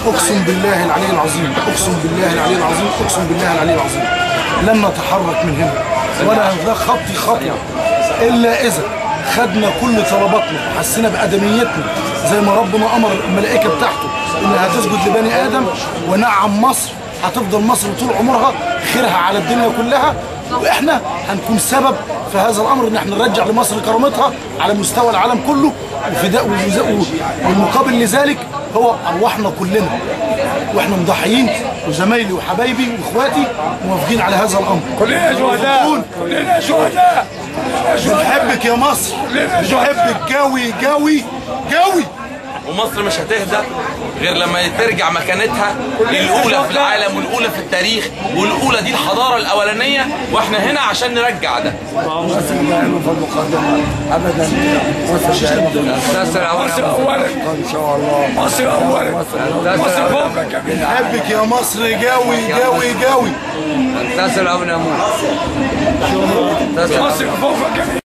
اقسم بالله العلي العظيم اقسم بالله العلي العظيم اقسم بالله العلي العظيم لن نتحرك من هنا ولا ده خطي خطوه الا اذا خدنا كل طلباتنا وحسينا بادميتنا زي ما ربنا امر الملائكه بتاعته انها تسجد لبني ادم ونعم مصر هتفضل مصر طول عمرها خيرها على الدنيا كلها واحنا هنكون سبب في هذا الامر ان احنا نرجع لمصر كرامتها على مستوى العالم كله وفداء والمقابل لذلك هو ارواحنا كلنا واحنا مضحيين وزمايلي وحبايبي واخواتي موافقين على هذا الامر كلنا شهداء كلنا شهداء بنحبك يا مصر بنحبك جوي جوي جوي ومصر مش هتهدى غير لما ترجع مكانتها الاولى في العالم والاولى في التاريخ والاولى دي الحضاره الاولانيه واحنا هنا عشان نرجع ده مصر دائما في المقدمة أبدا مصر دائما مصر اولا إن شاء الله مصر اولا مصر فوق يا جميل بنحبك يا مصر جوي جوي جوي مصر فوق يا جميل